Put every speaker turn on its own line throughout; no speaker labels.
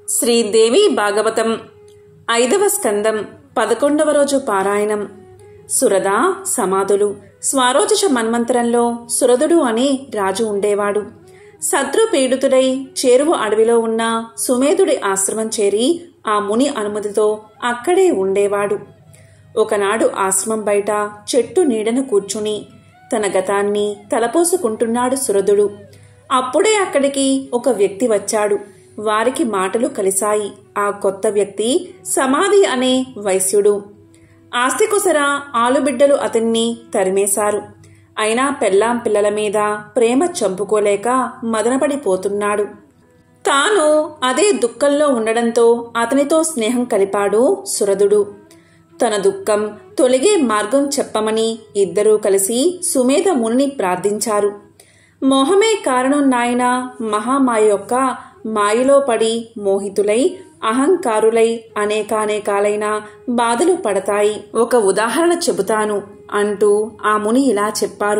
శ్రీదేవి భాగవతం ఐదవ స్కందం పదకొండవ రోజు పారాయణం సురద సమాధులు స్వారోచష మన్వంతరంలో సురదుడు అనే రాజు ఉండేవాడు శత్రు పీడితుడై చేరువ అడవిలో ఉన్న సుమేధుడి ఆశ్రమం చేరి ఆ ముని అనుమతితో అక్కడే ఉండేవాడు ఒకనాడు ఆశ్రమం బయట చెట్టు నీడను కూర్చుని తన గతాన్ని తలపోసుకుంటున్నాడు సురదుడు అప్పుడే అక్కడికి ఒక వ్యక్తి వచ్చాడు వారికి మాటలు కలిశాయి ఆ కొత్త వ్యక్తి సమాధి అనే వైశ్యుడు ఆస్తికుసర ఆలుబిడ్డలు అతన్ని తరిమేశారు అయినా పెళ్ళాం పిల్లల మీద ప్రేమ చంపుకోలేక మదనపడిపోతున్నాడు తాను అదే దుఃఖంలో ఉండడంతో అతనితో స్నేహం కలిపాడు సురదుడు తన దుఃఖం తొలగే మార్గం చెప్పమని ఇద్దరూ కలిసి సుమేధ మునిని ప్రార్థించారు మోహమే కారణం నాయన మహామాయ యొక్క మాయలో పడి మోహితులై అహంకారులై అనేకానేకాలైన బాధలు పడతాయి ఒక ఉదాహరణ చెబుతాను అంటూ ఆ ముని ఇలా చెప్పారు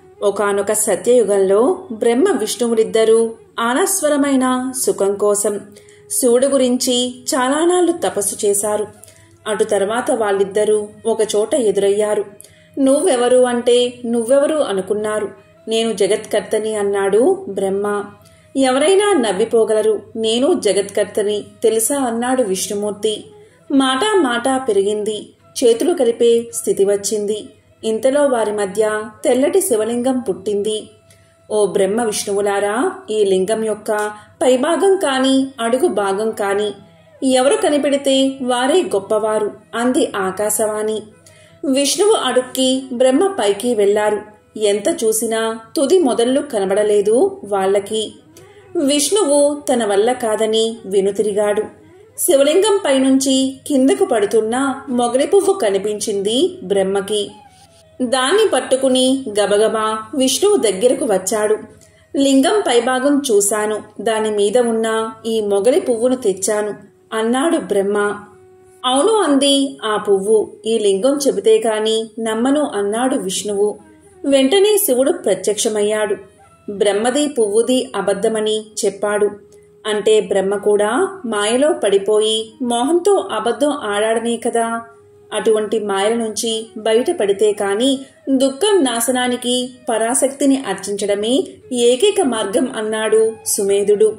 ఒకనొక సత్యయుగంలో బ్రహ్మ విష్ణువులిద్దరూ ఆనస్వరమైన సుఖం కోసం శివుడు గురించి చాలా నాళ్లు తపస్సు చేశారు అటు తర్వాత వాళ్ళిద్దరూ ఒకచోట ఎదురయ్యారు నువ్వెవరు అంటే నువ్వెవరు అనుకున్నారు నేను జగత్కర్తని అన్నాడు బ్రహ్మ ఎవరైనా నవ్విపోగలరు నేను జగత్కర్తని తెలుసా అన్నాడు విష్ణుమూర్తి మాటా మాటా పెరిగింది చేతులు కలిపే స్థితి వచ్చింది ఇంతలో వారి మధ్య తెల్లటి శివలింగం పుట్టింది ఓ బ్రహ్మ విష్ణువులారా ఈ లింగం యొక్క పైభాగం కాని అడుగు భాగం కాని ఎవరు కనిపెడితే వారే గొప్పవారు అంది ఆకాశవాణి విష్ణువు అడుక్కి బ్రహ్మ పైకి వెళ్లారు ఎంత చూసినా తుది మొదళ్ళు కనబడలేదు వాళ్ళకి విష్ణువు తన వల్ల కాదని వెనుతిరిగాడు శివలింగం పైనుంచి కిందకు పడుతున్న మొగలి పువ్వు కనిపించింది బ్రహ్మకి దాన్ని పట్టుకుని గబగబా విష్ణువు దగ్గరకు వచ్చాడు లింగం పైభాగం చూశాను దాని మీద ఉన్న ఈ మొగలి పువ్వును తెచ్చాను అన్నాడు బ్రహ్మ అవును అంది ఆ పువ్వు ఈ లింగం చెబితే కాని నమ్మను అన్నాడు విష్ణువు వెంటనే శివుడు ప్రత్యక్షమయ్యాడు బ్రహ్మది పువ్వుది అబద్ధమని చెప్పాడు అంటే బ్రహ్మ కూడా మాయలో పడిపోయి మోహంతో అబద్ధం ఆడాడనే కదా అటువంటి మాయల నుంచి బయటపడితే కాని దుఃఖం నాశనానికి పరాశక్తిని అర్చించడమే ఏకైక మార్గం అన్నాడు సుమేధుడు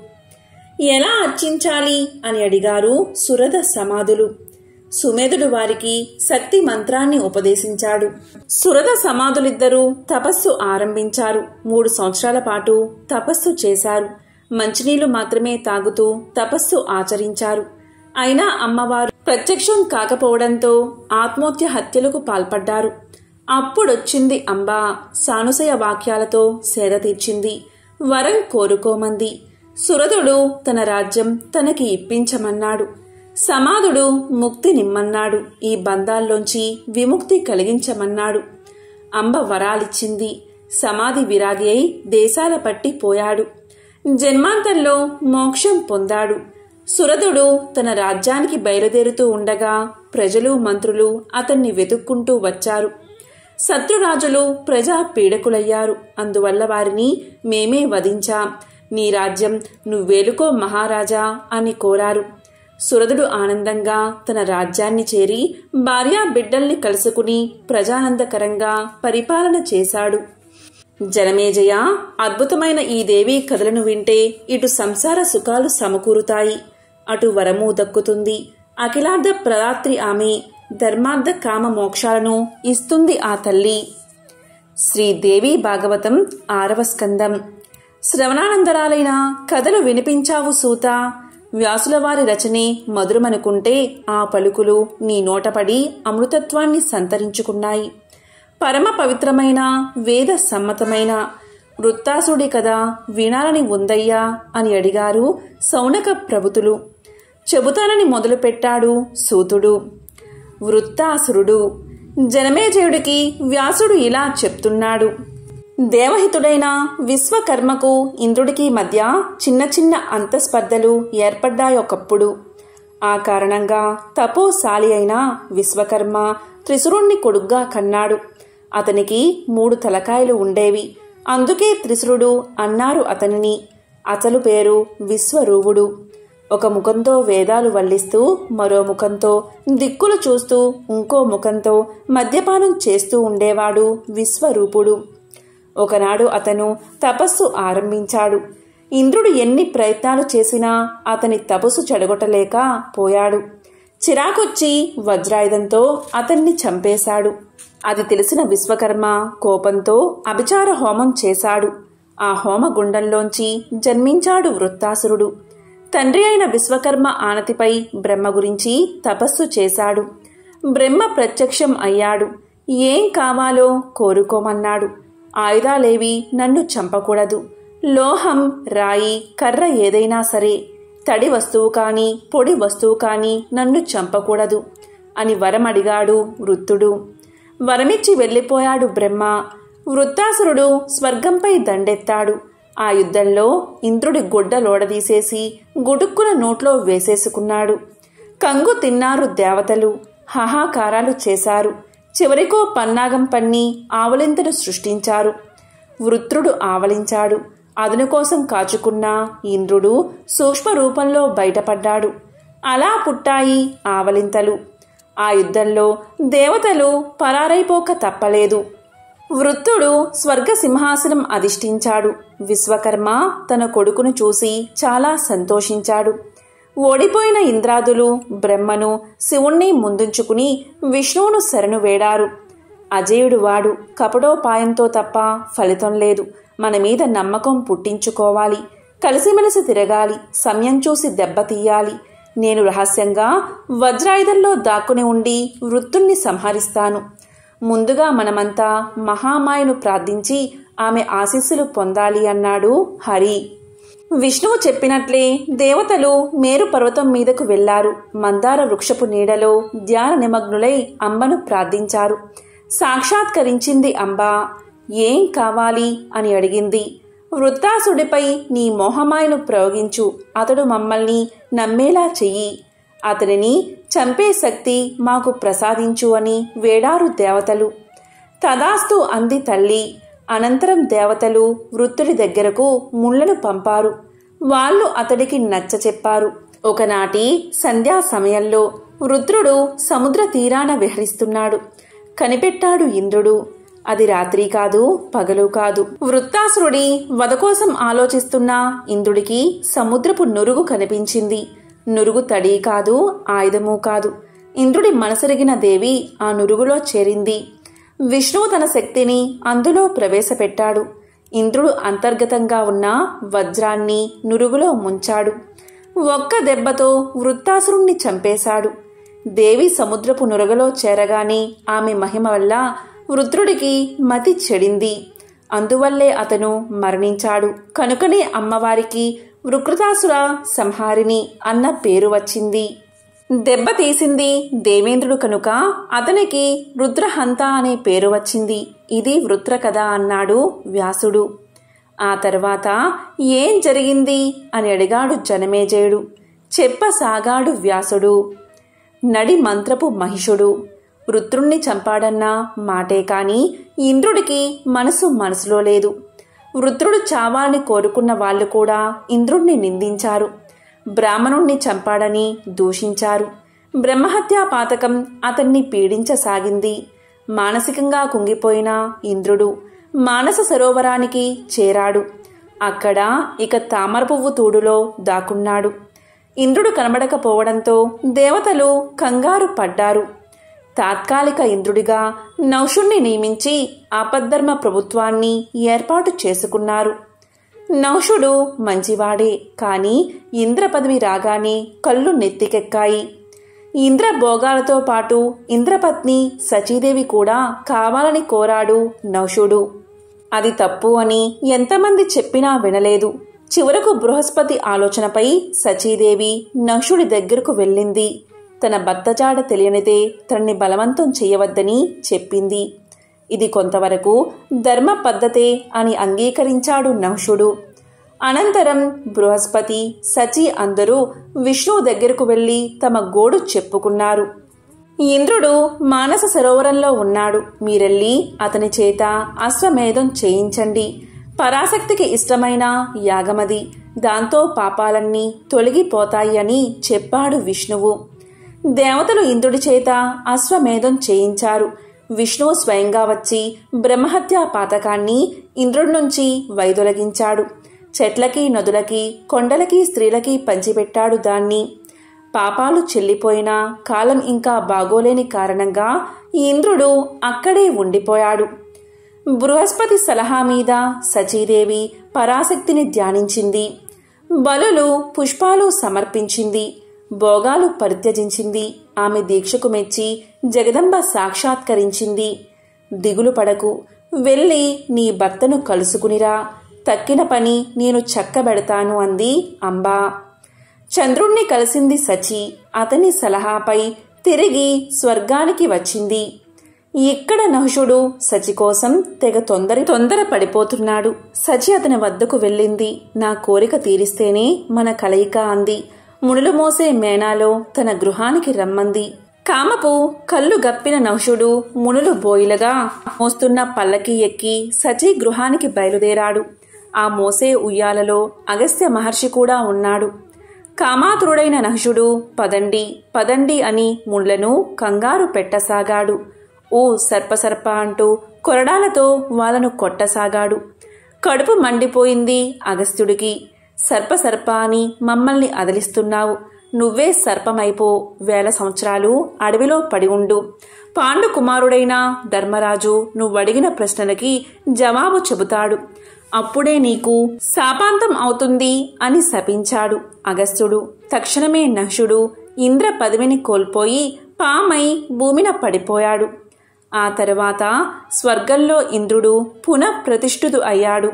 ఎలా అర్చించాలి అని అడిగారు సురద సమాధులు సుమేధుడు వారికి శక్తి మంత్రాన్ని ఉపదేశించాడు సురద సమాధులిద్దరూ తపస్సు ఆరంభించారు మూడు సంవత్సరాల పాటు తపస్సు చేశారు మంచినీళ్లు మాత్రమే తాగుతూ తపస్సు ఆచరించారు అయినా అమ్మవారు ప్రత్యక్షం కాకపోవడంతో ఆత్మహత్య హత్యలకు పాల్పడ్డారు అప్పుడొచ్చింది అంబా సానుసయ వాక్యాలతో సేద తీర్చింది వరం కోరుకోమంది సురదుడు తన రాజ్యం తనకి ఇప్పించమన్నాడు సమాధుడు ముక్తి నిమ్మన్నాడు ఈ బంధాల్లోంచి విముక్తి కలిగించమన్నాడు అంబ వరాలిచ్చింది సమాధి విరాగి అయి దేశాల పట్టి పోయాడు జన్మాంతంలో మోక్షం పొందాడు సురదుడు తన రాజ్యానికి బయలుదేరుతూ ఉండగా ప్రజలు మంత్రులు అతన్ని వెతుక్కుంటూ వచ్చారు శత్రురాజులు ప్రజా పీడకులయ్యారు అందువల్ల వారిని మేమే వధించాం నీ రాజ్యం నువ్వేలుకో మహారాజా అని కోరారు సురదుడు ఆనందంగా తన రాజ్యాన్ని చేరి భార్యా బిడ్డల్ని కలుసుకుని ప్రజానందకరంగా పరిపాలన చేశాడు జనమేజయ అద్భుతమైన ఈ దేవి కథలను వింటే ఇటు సంసార సుఖాలు సమకూరుతాయి అటు వరము దక్కుతుంది అఖిలార్థ ప్రదాత్రి ఆమె ధర్మార్థ కామ మోక్షాలను ఇస్తుంది ఆ తల్లి శ్రీదేవి భాగవతం ఆరవ స్కందం శ్రవణానందరాలైన కథలు వినిపించావు సూత వ్యాసుల వారి రచనే మధురమనుకుంటే ఆ పలుకులు నీ నోటపడి అమృతత్వాన్ని సంతరించుకున్నాయి పరమ పవిత్రమైన వేద సమ్మతమైన వృత్తాసుడి కదా వినాలని ఉందయ్యా అని అడిగారు సౌనక ప్రభుతులు చెబుతానని మొదలుపెట్టాడు సూతుడు వృత్తాసురుడు జనమేజయుడికి వ్యాసుడు ఇలా చెప్తున్నాడు దేవహితుడైన విశ్వకర్మకు ఇంద్రుడికి మధ్య చిన్న చిన్న అంతస్పర్ధలు ఏర్పడ్డాయొకప్పుడు ఆ కారణంగా తపోశాలి అయిన విశ్వకర్మ త్రిశురుణ్ణి కొడుగ్గా కన్నాడు అతనికి మూడు తలకాయలు ఉండేవి అందుకే త్రిశురుడు అన్నారు అతనిని అసలు పేరు విశ్వరూవుడు ఒక ముఖంతో వేదాలు వల్లిస్తూ మరో ముఖంతో దిక్కులు చూస్తూ ఇంకో ముఖంతో మద్యపానం చేస్తూ ఉండేవాడు విశ్వరూపుడు ఒకనాడు అతను తపస్సు ఆరంభించాడు ఇంద్రుడు ఎన్ని ప్రయత్నాలు చేసినా అతని తపస్సు చెడగొట్టలేక పోయాడు చిరాకొచ్చి వజ్రాయుధంతో అతన్ని చంపేశాడు అది తెలిసిన విశ్వకర్మ కోపంతో అభిచార హోమం చేశాడు ఆ హోమగుండంలోంచి జన్మించాడు వృత్తాసురుడు తండ్రి అయిన విశ్వకర్మ ఆనతిపై బ్రహ్మ గురించి తపస్సు చేశాడు బ్రహ్మ ప్రత్యక్షం అయ్యాడు ఏం కావాలో కోరుకోమన్నాడు ఆయుధాలేవి నన్ను చంపకూడదు లోహం రాయి కర్ర ఏదైనా సరే తడి వస్తువు కాని పొడి వస్తువు కాని నన్ను చంపకూడదు అని వరం అడిగాడు వృత్తుడు వరమిచ్చి వెళ్ళిపోయాడు బ్రహ్మ వృత్తాసురుడు స్వర్గంపై దండెత్తాడు ఆ యుద్ధంలో ఇంద్రుడి గుడ్డలోడదీసేసి గుడుక్కున నోట్లో వేసేసుకున్నాడు కంగు తిన్నారు దేవతలు హాహాకారాలు చేశారు చివరికో పన్నాగం పన్ని ఆవలింతను సృష్టించారు వృత్రుడు ఆవలించాడు అదును కోసం కాచుకున్న ఇంద్రుడు సూక్ష్మ రూపంలో బయటపడ్డాడు అలా పుట్టాయి ఆవలింతలు ఆ యుద్ధంలో దేవతలు పరారైపోక తప్పలేదు వృత్తుడు స్వర్గ సింహాసనం అధిష్ఠించాడు విశ్వకర్మ తన కొడుకును చూసి చాలా సంతోషించాడు ఓడిపోయిన ఇంద్రాదులు బ్రహ్మను శివుణ్ణి ముందుంచుకుని విష్ణువును శరణు వేడారు అజేయుడు వాడు కపడోపాయంతో తప్ప ఫలితం లేదు మన మీద నమ్మకం పుట్టించుకోవాలి కలిసిమెలిసి తిరగాలి సమయం చూసి దెబ్బతీయాలి నేను రహస్యంగా వజ్రాయుధంలో దాక్కుని ఉండి వృత్తుణ్ణి సంహరిస్తాను ముందుగా మనమంతా మహామాయను ప్రార్థించి ఆమె ఆశీస్సులు పొందాలి అన్నాడు హరి విష్ణువు చెప్పినట్లే దేవతలు మేరు పర్వతం మీదకు వెళ్లారు మందార వృక్షపు నీడలో ధ్యాన నిమగ్నులై అంబను ప్రార్థించారు సాక్షాత్కరించింది అంబ ఏం కావాలి అని అడిగింది వృత్తాసుడిపై నీ మోహమాయను ప్రయోగించు అతడు మమ్మల్ని నమ్మేలా చెయ్యి అతనిని చంపే శక్తి మాకు ప్రసాదించు అని వేడారు దేవతలు తదాస్తు అంది తల్లి అనంతరం దేవతలు వృత్తుడి దగ్గరకు ముళ్లను పంపారు వాళ్ళు అతడికి నచ్చ చెప్పారు ఒకనాటి సంధ్యా సమయంలో వృత్రుడు సముద్ర తీరాన విహరిస్తున్నాడు కనిపెట్టాడు ఇంద్రుడు అది రాత్రి కాదు పగలు కాదు వృత్తాసురుడి వద కోసం ఆలోచిస్తున్న ఇంద్రుడికి సముద్రపు నురుగు కనిపించింది నురుగు తడి కాదు ఆయుధము కాదు ఇంద్రుడి మనసరిగిన దేవి ఆ నురుగులో చేరింది విష్ణువు తన శక్తిని అందులో ప్రవేశపెట్టాడు ఇంద్రుడు అంతర్గతంగా ఉన్న వజ్రాన్ని నురుగులో ముంచాడు ఒక్క దెబ్బతో వృత్తాసురుణ్ణి చంపేశాడు దేవి సముద్రపు నురగలో చేరగానే ఆమె మహిమ వల్ల వృత్రుడికి మతి చెడింది అందువల్లే అతను మరణించాడు కనుకనే అమ్మవారికి వృకృతాసుర సంహారిణి అన్న పేరు వచ్చింది దెబ్బ తీసింది దేవేంద్రుడు కనుక అతనికి రుద్రహంత అనే పేరు వచ్చింది ఇది వృత్ర కథ అన్నాడు వ్యాసుడు ఆ తర్వాత ఏం జరిగింది అని అడిగాడు జనమేజయుడు చెప్పసాగాడు వ్యాసుడు నడి మంత్రపు మహిషుడు వృత్రుణ్ణి చంపాడన్న మాటే కాని ఇంద్రుడికి మనసు మనసులో లేదు వృత్రుడు చావాలని కోరుకున్న వాళ్ళు కూడా ఇంద్రుణ్ణి నిందించారు బ్రాహ్మణుణ్ణి చంపాడని దూషించారు బ్రహ్మహత్యా పాతకం అతన్ని పీడించసాగింది మానసికంగా కుంగిపోయిన ఇంద్రుడు మానస సరోవరానికి చేరాడు అక్కడ ఇక తామర పువ్వు తూడులో దాక్కున్నాడు ఇంద్రుడు కనబడకపోవడంతో దేవతలు కంగారు పడ్డారు తాత్కాలిక ఇంద్రుడిగా నౌషుణ్ణి నియమించి ఆపద్ధర్మ ప్రభుత్వాన్ని ఏర్పాటు చేసుకున్నారు నౌషుడు మంచివాడే కాని ఇంద్ర పదవి రాగానే కళ్ళు నెత్తికెక్కాయి ఇంద్ర భోగాలతో పాటు ఇంద్రపత్ని సచీదేవి కూడా కావాలని కోరాడు నౌషుడు అది తప్పు అని ఎంతమంది చెప్పినా వినలేదు చివరకు బృహస్పతి ఆలోచనపై సచీదేవి నహుషుడి దగ్గరకు వెళ్ళింది తన భర్తజాడ తెలియనిదే తనని బలవంతం చేయవద్దని చెప్పింది ఇది కొంతవరకు ధర్మ పద్ధతే అని అంగీకరించాడు నహుషుడు అనంతరం బృహస్పతి సచి అందరూ విష్ణువు దగ్గరకు వెళ్లి తమ గోడు చెప్పుకున్నారు ఇంద్రుడు మానస సరోవరంలో ఉన్నాడు మీరెళ్ళి అతని చేత అశ్వమేధం చేయించండి పరాశక్తికి ఇష్టమైన యాగమది దాంతో పాపాలన్నీ తొలగిపోతాయి అని చెప్పాడు విష్ణువు దేవతలు ఇంద్రుడి చేత అశ్వమేధం చేయించారు విష్ణువు స్వయంగా వచ్చి బ్రహ్మహత్యా పాతకాన్ని ఇంద్రుడి నుంచి వైదొలగించాడు చెట్లకి నదులకి కొండలకి స్త్రీలకి పంచిపెట్టాడు దాన్ని పాపాలు చెల్లిపోయినా కాలం ఇంకా బాగోలేని కారణంగా ఈ ఇంద్రుడు అక్కడే ఉండిపోయాడు బృహస్పతి సలహా మీద సచీదేవి పరాశక్తిని ధ్యానించింది బలులు పుష్పాలు సమర్పించింది భోగాలు పరిత్యజించింది ఆమె దీక్షకు మెచ్చి జగదంబ సాక్షాత్కరించింది దిగులు పడకు వెళ్ళి నీ భర్తను కలుసుకునిరా తక్కిన పని నేను చక్కబెడతాను అంది అంబా చంద్రుణ్ణి కలిసింది సచి అతని సలహాపై తిరిగి స్వర్గానికి వచ్చింది ఇక్కడ నహుషుడు సచి కోసం తెగ తొందర తొందర పడిపోతున్నాడు సచి అతని వద్దకు వెళ్ళింది నా కోరిక తీరిస్తేనే మన కలయిక అంది మునులు మోసే మేనాలో తన గృహానికి రమ్మంది కామపు కళ్ళు గప్పిన నహుషుడు మునులు బోయిలగా మోస్తున్న పల్లకి ఎక్కి సచి గృహానికి బయలుదేరాడు ఆ మోసే ఉయ్యాలలో అగస్త్య మహర్షి కూడా ఉన్నాడు కామాతురుడైన నహుషుడు పదండి పదండి అని ముళ్లను కంగారు పెట్టసాగాడు ఓ సర్పసర్ప అంటూ కొరడాలతో వాళ్ళను కొట్టసాగాడు కడుపు మండిపోయింది అగస్త్యుడికి సర్ప సర్ప అని మమ్మల్ని అదిలిస్తున్నావు నువ్వే సర్పమైపో వేల సంవత్సరాలు అడవిలో పడి ఉండు పాండు కుమారుడైన ధర్మరాజు నువ్వడిగిన ప్రశ్నలకి జవాబు చెబుతాడు అప్పుడే నీకు శాపాంతం అవుతుంది అని శపించాడు అగస్త్యుడు తక్షణమే నహుషుడు ఇంద్ర పదవిని కోల్పోయి పామై భూమిన పడిపోయాడు ఆ తరువాత స్వర్గంలో ఇంద్రుడు పునః ప్రతిష్ఠితు అయ్యాడు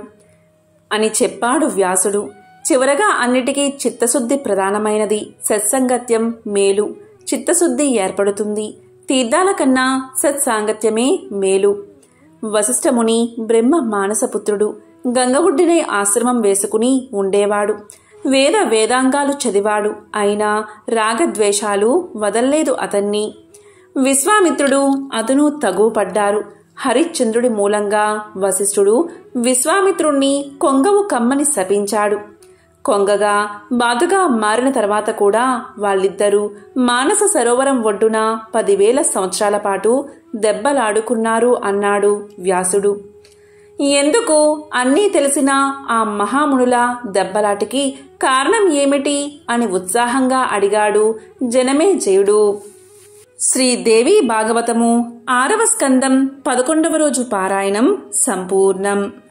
అని చెప్పాడు వ్యాసుడు చివరగా అన్నిటికీ చిత్తశుద్ధి ప్రధానమైనది సత్సంగత్యం మేలు చిత్తశుద్ధి ఏర్పడుతుంది తీర్థాల కన్నా సత్సాంగత్యమే మేలు వశిష్ఠముని బ్రహ్మ మానసపుత్రుడు గంగగుడ్డినే ఆశ్రమం వేసుకుని ఉండేవాడు వేద వేదాంగాలు చదివాడు అయినా రాగద్వేషాలు వదల్లేదు అతన్ని విశ్వామిత్రుడు అతను తగుపడ్డారు హరిశ్చంద్రుడి మూలంగా వశిష్ఠుడు విశ్వామిత్రుణ్ణి కొంగవు కమ్మని శపించాడు కొంగగా బాధగా మారిన తర్వాత కూడా వాళ్ళిద్దరూ మానస సరోవరం ఒడ్డున పదివేల సంవత్సరాల పాటు దెబ్బలాడుకున్నారు అన్నాడు వ్యాసుడు ఎందుకు అన్నీ తెలిసిన ఆ మహామునుల దెబ్బలాటికి కారణం ఏమిటి అని ఉత్సాహంగా అడిగాడు జనమే జయుడు శ్రీదేవి భాగవతము ఆరవ స్కందం పదకొండవ రోజు పారాయణం సంపూర్ణం